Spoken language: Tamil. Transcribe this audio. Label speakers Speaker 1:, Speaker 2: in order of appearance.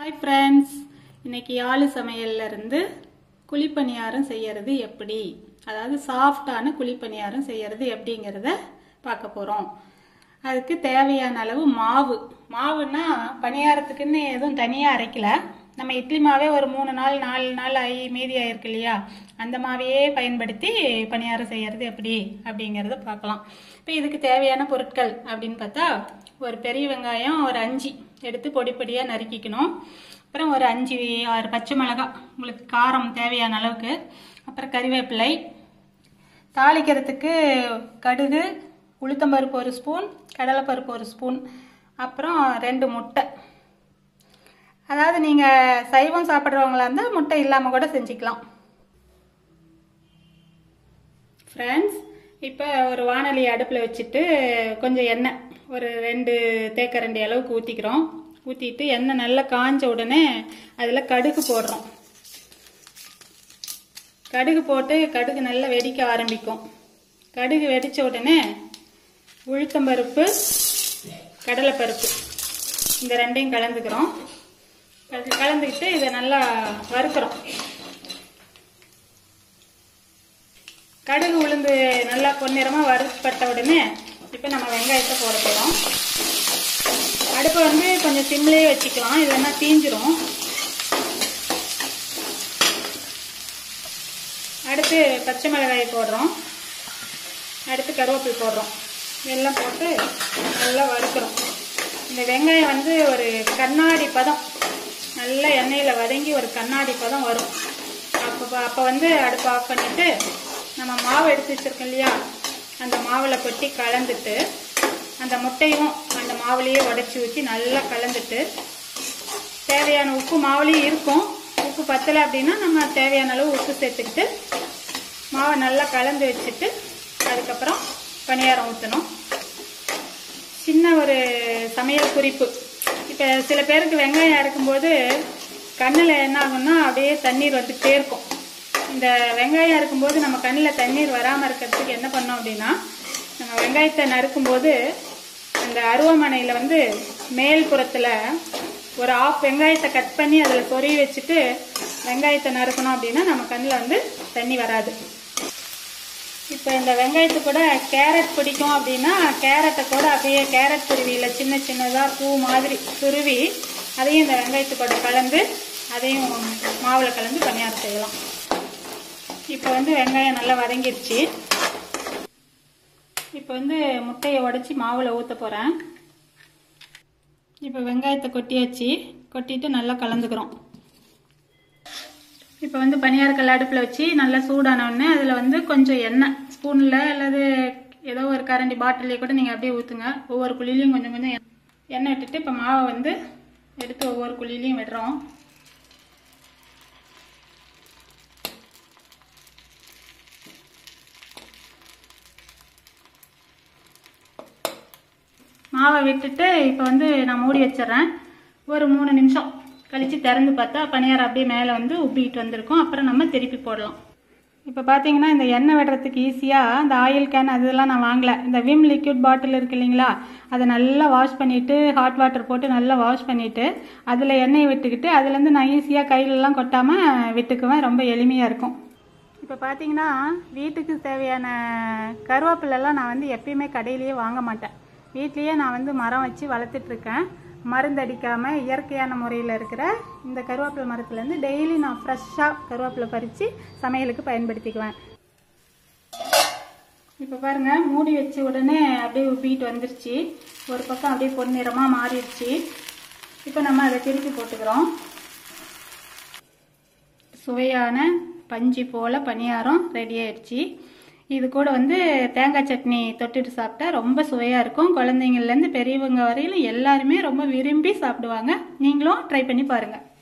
Speaker 1: ஹாய் ஃப்ரெண்ட்ஸ் இன்னைக்கு ஆளு சமையல்ல இருந்து குழிப்பணியாரம் செய்யறது எப்படி அதாவது சாஃப்டான குழிப்பணியாரம் செய்யறது எப்படிங்கிறத பார்க்க போகிறோம் அதுக்கு தேவையான அளவு மாவு மாவுன்னா பணியாரத்துக்குன்னு எதுவும் தனியாக அரைக்கல நம்ம இட்லி மாவே ஒரு மூணு நாள் நாலு நாள் ஆகி மீதி ஆயிருக்கு இல்லையா அந்த மாவையே பயன்படுத்தி பணியாரம் செய்யறது எப்படி அப்படிங்கிறத பார்க்கலாம் இப்போ இதுக்கு தேவையான பொருட்கள் அப்படின்னு பார்த்தா ஒரு பெரிய வெங்காயம் ஒரு அஞ்சு எடுத்து பொடி பொடியாக நறுக்கிக்கணும் அப்புறம் ஒரு அஞ்சு ஆறு பச்சை மிளகாய் உங்களுக்கு காரம் தேவையான அளவுக்கு அப்புறம் கறிவேப்பிலை தாளிக்கிறதுக்கு கடுகு உளுத்தம்பருப்பு ஒரு ஸ்பூன் கடலைப்பருப்பு ஒரு ஸ்பூன் அப்புறம் ரெண்டு முட்டை அதாவது நீங்கள் சைவம் சாப்பிட்றவங்களா இருந்தால் முட்டை இல்லாமல் கூட செஞ்சுக்கலாம் ஃப்ரெண்ட்ஸ் இப்போ ஒரு வானொலி அடுப்பில் வச்சுட்டு கொஞ்சம் எண்ணெய் ஒரு ரெண்டு தேக்கரண்டி அளவுக்கு ஊற்றிக்கிறோம் ஊற்றிட்டு எண்ணெய் நல்லா காஞ்ச உடனே அதில் கடுகு போடுறோம் கடுகு போட்டு கடுகு நல்லா வெடிக்க ஆரம்பிக்கும் கடுகு வெடித்த உடனே உளுத்தம்பருப்பு கடலைப்பருப்பு இந்த ரெண்டையும் கலந்துக்கிறோம் கல- கலந்துக்கிட்டு இதை நல்லா வறுக்கிறோம் கடுகு உளுந்து நல்லா பொன்னிறமாக வறுப்பட்ட உடனே இப்போ நம்ம வெங்காயத்தை போட போகிறோம் அடுப்பை வந்து கொஞ்சம் சிம்லேயே வச்சுக்கலாம் இல்லைன்னா தீஞ்சிரும் அடுத்து பச்சை மிளகாய் போடுறோம் அடுத்து கருவேப்பிலை போடுறோம் எல்லாம் போட்டு நல்லா வறுக்கிறோம் இந்த வெங்காயம் வந்து ஒரு கண்ணாடி பதம் நல்லா எண்ணெயில் வதங்கி ஒரு கண்ணாடி பதம் வரும் அப்போ அப்போ வந்து அடுப்பு ஆஃப் பண்ணிட்டு நம்ம மாவு எடுத்து வச்சிருக்கோம் இல்லையா அந்த மாவில் கொட்டி கலந்துட்டு அந்த முட்டையும் அந்த மாவுலேயே உடச்சி ஊற்றி நல்லா கலந்துட்டு தேவையான உப்பு மாவுலேயும் இருக்கும் உப்பு பத்தலை அப்படின்னா நம்ம தேவையான அளவு உப்பு சேர்த்துக்கிட்டு மாவை நல்லா கலந்து வச்சுட்டு அதுக்கப்புறம் பணியாரம் ஊற்றணும் சின்ன ஒரு சமையல் குறிப்பு இப்போ சில பேருக்கு வெங்காயம் அறுக்கும்போது கண்ணில் என்ன ஆகும்னா அப்படியே தண்ணீர் வந்துட்டே இருக்கும் இந்த வெங்காயம் அறுக்கும்போது நம்ம கண்ணில் தண்ணீர் வராமல் இருக்கிறதுக்கு என்ன பண்ணோம் அப்படின்னா நம்ம வெங்காயத்தை நறுக்கும்போது அந்த அருவமனையில் வந்து மேல் புறத்தில் ஒரு ஆஃப் வெங்காயத்தை கட் பண்ணி அதில் சொருவி வச்சுட்டு வெங்காயத்தை நறுக்கணும் அப்படின்னா நம்ம கண்ணில் வந்து தண்ணி வராது இப்போ இந்த வெங்காயத்து கூட கேரட் பிடிக்கும் அப்படின்னா கேரட்டை கூட அப்படியே கேரட் துருவியில் சின்ன சின்னதாக பூ மாதிரி துருவி அதையும் இந்த வெங்காயத்து கூட கலந்து அதையும் மாவில் கலந்து பணியாரம் செய்யலாம் இப்போ வந்து வெங்காயம் நல்லா வதங்கிருச்சு இப்போ வந்து முட்டையை உடச்சி மாவில் ஊற்ற போகிறேன் இப்போ வெங்காயத்தை கொட்டியாச்சு கொட்டிட்டு நல்லா கலந்துக்கிறோம் இப்போ வந்து பனியாரக்கல் அடுப்பில் வச்சு நல்லா சூடான உடனே அதில் வந்து கொஞ்சம் எண்ணெய் ஸ்பூனில் அல்லது ஏதோ ஒரு கரண்டி பாட்டிலே கூட நீங்கள் அப்படியே ஊற்றுங்க ஒவ்வொரு குழிலையும் கொஞ்சம் கொஞ்சம் எண்ணெய் எண்ணெய் விட்டுட்டு இப்போ மாவை வந்து எடுத்து ஒவ்வொரு குழிலையும் விடுறோம் மாவை விட்டுட்டு இப்போ வந்து நான் மூடி வச்சிடுறேன் ஒரு மூணு நிமிஷம் கழித்து திறந்து பார்த்தா பணியாரம் அப்படியே மேலே வந்து உப்பிட்டு வந்திருக்கும் அப்புறம் நம்ம திருப்பி போடலாம் இப்போ பார்த்தீங்கன்னா இந்த எண்ணெய் விடுறதுக்கு ஈஸியாக இந்த ஆயில் கேன் அதெல்லாம் நான் வாங்கல இந்த விம் லிக்விட் பாட்டில் இருக்கு இல்லைங்களா அதை நல்லா வாஷ் பண்ணிவிட்டு ஹாட் வாட்டர் போட்டு நல்லா வாஷ் பண்ணிவிட்டு அதில் எண்ணெயை விட்டுக்கிட்டு அதுலேருந்து நான் ஈஸியாக கையிலலாம் கொட்டாமல் விட்டுக்குவேன் ரொம்ப எளிமையாக இருக்கும் இப்போ பார்த்தீங்கன்னா வீட்டுக்கு தேவையான கருவேப்பிலெல்லாம் நான் வந்து எப்பயுமே கடையிலேயே வாங்க மாட்டேன் வீட்லேயே நான் வந்து மரம் வச்சு வளர்த்துட்ருக்கேன் மருந்தடிக்காமல் இயற்கையான முறையில் இருக்கிற இந்த கருவேப்பிலை மரத்துலேருந்து டெய்லி நான் ஃப்ரெஷ்ஷாக கருவேப்பிலை பறித்து சமையலுக்கு பயன்படுத்திக்குவேன் இப்போ பாருங்க மூடி வச்ச உடனே அப்படியே உப்பிட்டு வந்துருச்சு ஒரு பக்கம் அப்படியே பொன்னிறமாக மாறிடுச்சு இப்போ நம்ம அதை திருப்பி போட்டுக்கிறோம் சுவையான பஞ்சு போல பணியாரம் ரெடி ஆயிடுச்சு இது கூட வந்து தேங்காய் சட்னி தொட்டுட்டு சாப்பிட்டா ரொம்ப சுவையாக இருக்கும் குழந்தைங்கள்லேருந்து பெரியவங்க வரையிலும் எல்லாருமே ரொம்ப விரும்பி சாப்பிடுவாங்க நீங்களும் ட்ரை பண்ணி பாருங்கள்